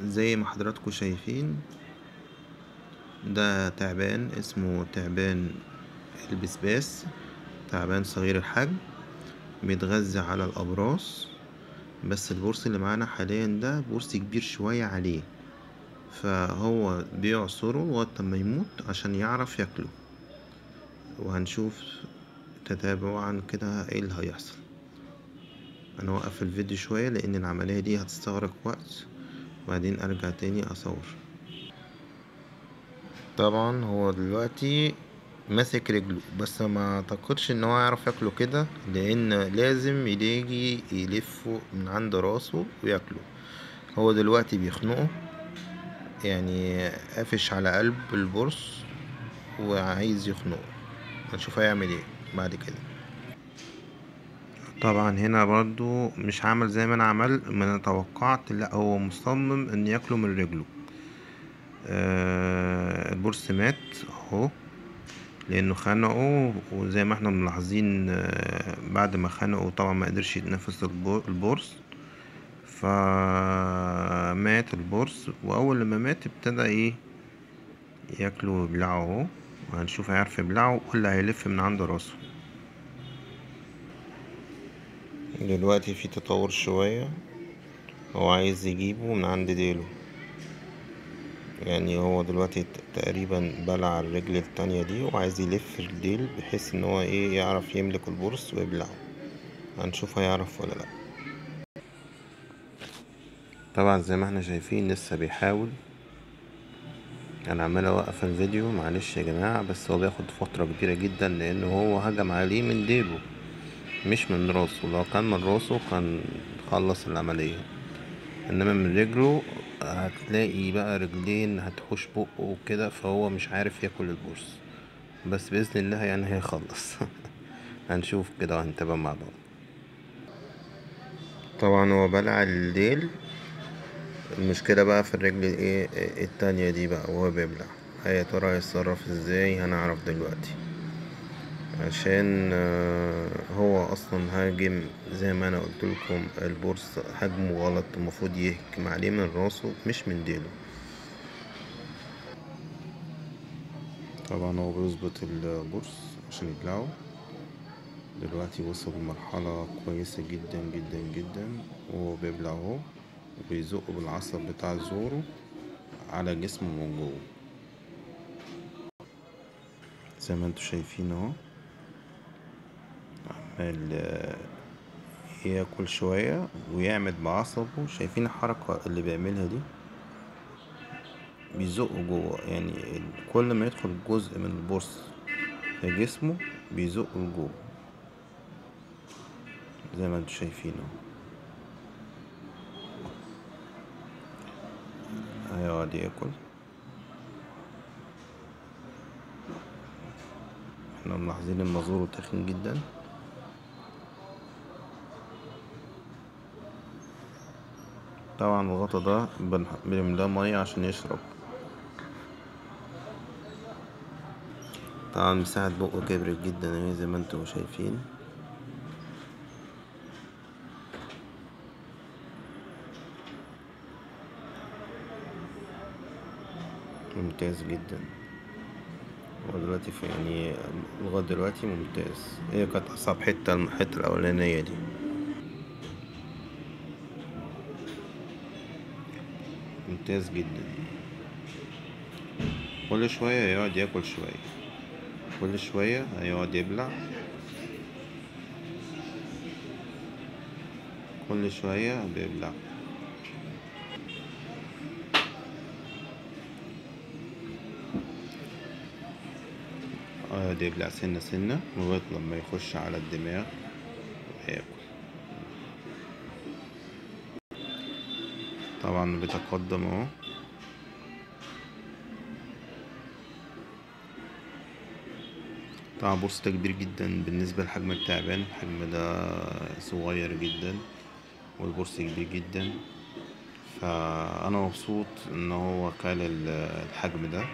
زي ما حضراتكم شايفين ده تعبان اسمه تعبان البسباس تعبان صغير الحجم بيتغذى على الأبراص بس البورس اللي معانا حاليا ده بورس كبير شوية عليه فهو بيعصره لغاية ما يموت عشان يعرف ياكله وهنشوف تتابعا كده ايه اللي هيحصل انا اوقف الفيديو شوية لان العملية دي هتستغرق وقت وبعدين ارجع تاني اصور طبعا هو دلوقتي ماسك رجله بس ما اعتقدش ان هو يعرف ياكله كده لان لازم يجي يلفه من عند راسه وياكله هو دلوقتي بيخنقه يعني قافش على قلب البرص وعايز يخنقه هنشوف هيعمل ايه بعد كده طبعا هنا برضو مش عمل زي ما انا عمل ما انا توقعت لا هو مصمم ان ياكله من رجله آه البرص مات اهو لانه خنقه وزي ما احنا ملاحظين آه بعد ما خنقه طبعا ما قدرش يتنفس البرص فمات البرص واول لما مات ابتدى ايه ياكله ويبلعه اهو وهنشوف هيعرف يبلعه ولا هيلف من عند راسه دلوقتي في تطور شوية هو عايز يجيبه من عند ديله يعني هو دلوقتي تقريبا بلع الرجل التانية دي وعايز يلف الديل بحيث ان هو ايه يعرف يملك البرص ويبلعه هنشوف هيعرف ولا لا طبعا زي ما احنا شايفين لسه بيحاول انا عمال اوقف الفيديو معلش يا جماعة بس هو بياخد فترة كبيرة جدا لان هو هجم عليه من ديله مش من راسه لو كان من راسه كان خلص العملية انما من رجله هتلاقي بقى رجلين هتحوش بقه وكده فهو مش عارف ياكل البورس بس باذن الله يعني هيخلص هنشوف كده وهنتابع مع بعض طبعا هو بلع الليل المشكلة بقى في الرجل ايه التانية دي بقى وهو بيبلع يا ترى هيتصرف ازاي هنعرف دلوقتي عشان هو اصلا هاجم زي ما انا قلت لكم البورس حجمه غلط المفروض يهجم عليه من راسه مش من ديله طبعا هو بيظبط البورس عشان يبلعه دلوقتي وصل لمرحلة كويسة جدا جدا جدا وهو بيبلع اهو وبيزق بالعصب بتاع زوره على جسمه من جوه زي ما انتوا شايفين اهو عمال ياكل شوية ويعمل بعصبه شايفين الحركة اللي بيعملها دي بيزقه جوه يعني كل ما يدخل جزء من البورص في جسمه بيزقه لجوه زي ما انتوا شايفين اهو هيقعد ياكل احنا ملاحظين ان مزوره تخين جدا طبعا الغطا ده بنملاه مية عشان يشرب طبعا مساحة بقه كبرت جدا اهي زي ما انتوا شايفين ممتاز جدا هو دلوقتي في يعني لغاية دلوقتي ممتاز هي كانت أصعب حتة الحتة الأولانية دي ممتاز جدا كل شوية يقعد ياكل شوية كل شوية هيقعد يبلع كل شوية بيبلع يقعد يبلع سنة سنة لغاية لما يخش على الدماغ وياكل طبعا بيتقدم اهو طبعا بورصة كبير جدا بالنسبة لحجم التعبان الحجم ده صغير جدا والبورصة كبير جدا فأنا مبسوط إن هو كان الحجم ده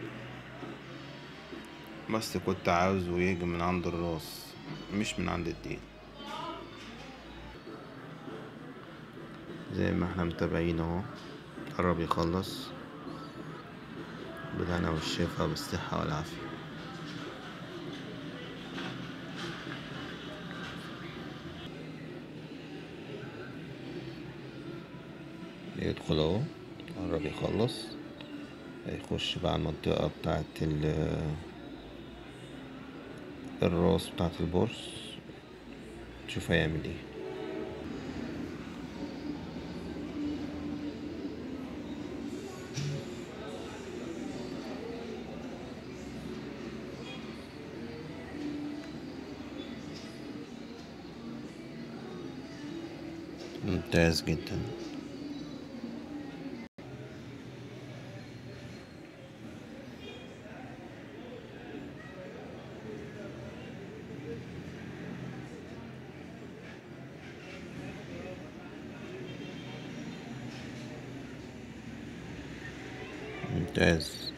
بس كنت عاوزه يجي من عند الراس مش من عند الدين زي ما احنا متابعين اهو قرب يخلص بالهنا والشفا بالصحة والعافية يدخل اهو قرب يخلص هيخش بقى على المنطقة بتاعت الراس بتاعت البورس شوف هيعمل ايه ممتاز جدا ممتاز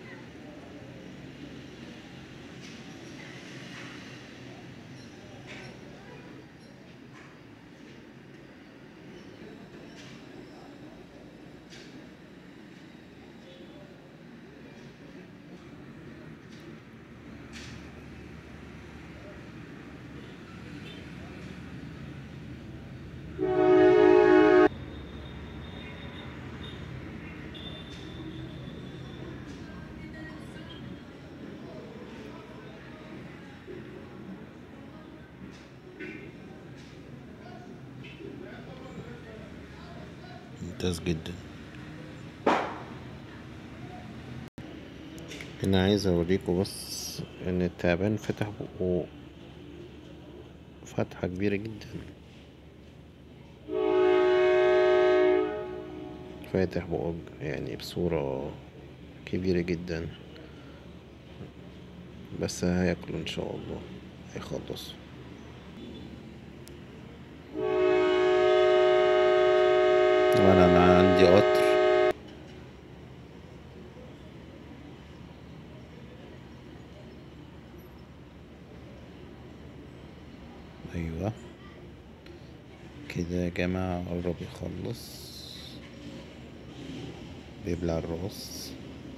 ممتاز جدا هنا عايز اوريكم بس ان التعبان فتح بقه فتحة كبيرة جدا فاتح بقه يعني بصورة كبيرة جدا بس هياكلوا ان شاء الله هيخلصوا طبعا انا عندي قطر ايوه كده يا جماعة قرب يخلص بيبلع الراس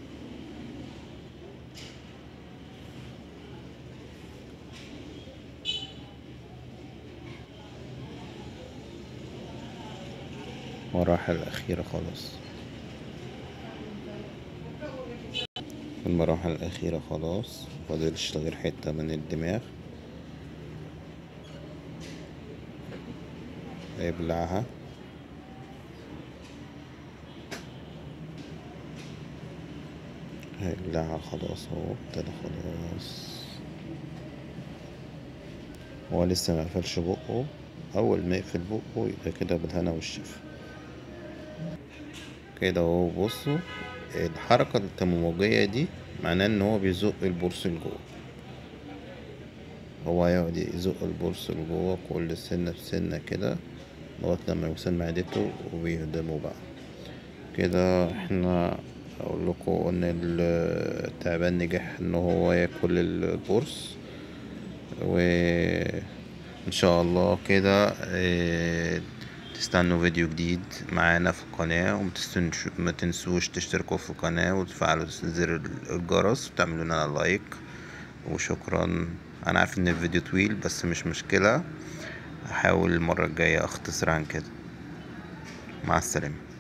المراحل الأخيرة خلاص المراحل الأخيرة خلاص مفاضلش غير حتة من الدماغ هيبلعها هيبلعها خلاص اهو ابتدى خلاص هو لسه مقفلش بقه اول ما يقفل بقه يبقى كده بالهنا والشفا كده اهو بصوا الحركة التموجية دي معناه ان هو بيزق البورس لجوه هو هيقعد يزق البورس لجوه كل سنة بسنة كده لغاية لما يوصل معدته وبيهدمه بقى كده احنا اقول لكم ان التعبان نجح ان هو ياكل البورس وان شاء الله كده اه تستنوا فيديو جديد معانا في القناة وما تنسوش تشتركوا في القناة وتفعلوا زر الجرس وتعملوا لنا لايك وشكرا انا عارف ان الفيديو طويل بس مش مشكلة هحاول المرة الجاية اختصر عن كده مع السلامة